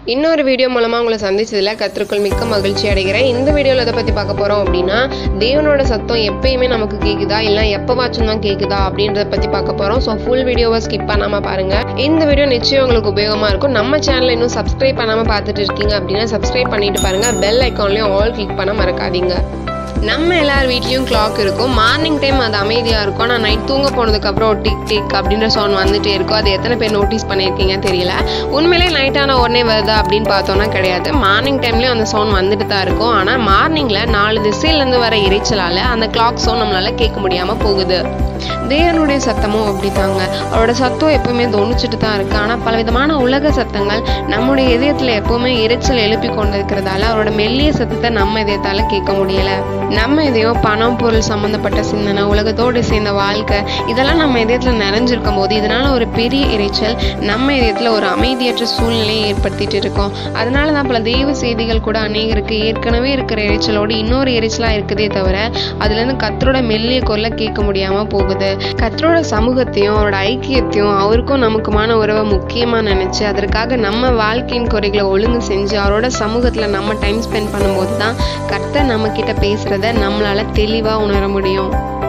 இன்னொரு வீடியோ மூலமாக உங்களை சந்திச்சதில் கத்திற்குள் மிக்க மகிழ்ச்சி அடைகிறேன் இந்த வீடியோவில் எதை பற்றி பார்க்க போகிறோம் அப்படின்னா தேவனோட சத்தம் எப்பயுமே நமக்கு கேட்குதா இல்லை எப்போவாச்சும் தான் கேட்குதா அப்படின்றத பற்றி பார்க்க போகிறோம் ஸோ ஃபுல் வீடியோவை ஸ்கிப் பண்ணாமல் பாருங்கள் இந்த வீடியோ நிச்சயம் உங்களுக்கு உபயோகமாக இருக்கும் நம்ம சேனலை இன்னும் சப்ஸ்கிரைப் பண்ணாமல் பார்த்துட்டு இருக்கீங்க அப்படின்னா சப்ஸ்கிரைப் பண்ணிட்டு பாருங்கள் பெல் ஐக்கான்லேயும் ஆல் கிளிக் பண்ண மறக்காதீங்க நம்ம எல்லார் வீட்லேயும் கிளாக் இருக்கும் மார்னிங் டைம் அது அமைதியாக இருக்கும் ஆனால் நைட் தூங்க போனதுக்கப்புறம் டிக் டிக் அப்படின்ற சவுண்ட் வந்துட்டே இருக்கும் அது எத்தனை பேர் நோட்டீஸ் பண்ணியிருக்கீங்க தெரியல உண்மையிலே நைட்டான உடனே வருதா அப்படின்னு பார்த்தோன்னா கிடையாது மார்னிங் டைம்லேயும் அந்த சவுண்ட் வந்துட்டு தான் இருக்கும் ஆனால் மார்னிங்கில் நாலு திசையிலேருந்து வர இறைச்சலால் அந்த கிளாக் சவுண்ட் நம்மளால் கேட்க முடியாமல் போகுது தேவனுடைய சத்தமும் அப்படித்தாங்க அவரோட சத்தம் எப்பவுமே தொனிச்சுட்டு தான் இருக்கு ஆனால் பல விதமான உலக சத்தங்கள் நம்முடைய இதயத்தில் எப்பவுமே இரைச்சல் எழுப்பி கொண்டு இருக்கிறதால அவரோட மெல்லிய சத்தத்தை நம்ம இதயத்தால கேட்க முடியல நம்ம இதயம் பணம் பொருள் சம்மந்தப்பட்ட சிந்தனை உலகத்தோடு சேர்ந்த வாழ்க்கை இதெல்லாம் நம்ம இதயத்தில் நிறைஞ்சிருக்கும் போது இதனால ஒரு பெரிய இரைச்சல் நம்ம இதயத்தில் ஒரு அமைதியற்ற சூழ்நிலையை ஏற்படுத்திட்டு இருக்கோம் அதனால தான் பல தெய்வ செய்திகள் கூட அநேகருக்கு ஏற்கனவே இருக்கிற இரைச்சலோடு இன்னொரு இரைச்சலாக இருக்குதே தவிர அதுலேருந்து கத்தரோட மெல்லிய குரலை கேட்க முடியாமல் போகுது கத்தரோட சமூகத்தையும் அவரோட ஐக்கியத்தையும் அவருக்கும் நமக்குமான உறவை முக்கியமாக நினச்சி அதற்காக நம்ம வாழ்க்கையின் குறைகளை ஒழுங்கு செஞ்சு அவரோட சமூகத்தில் நம்ம டைம் ஸ்பெண்ட் பண்ணும்போது தான் கர்த்தர் நம்ம கிட்ட பேசுகிறத நம்மளால தெளிவாக உணர முடியும்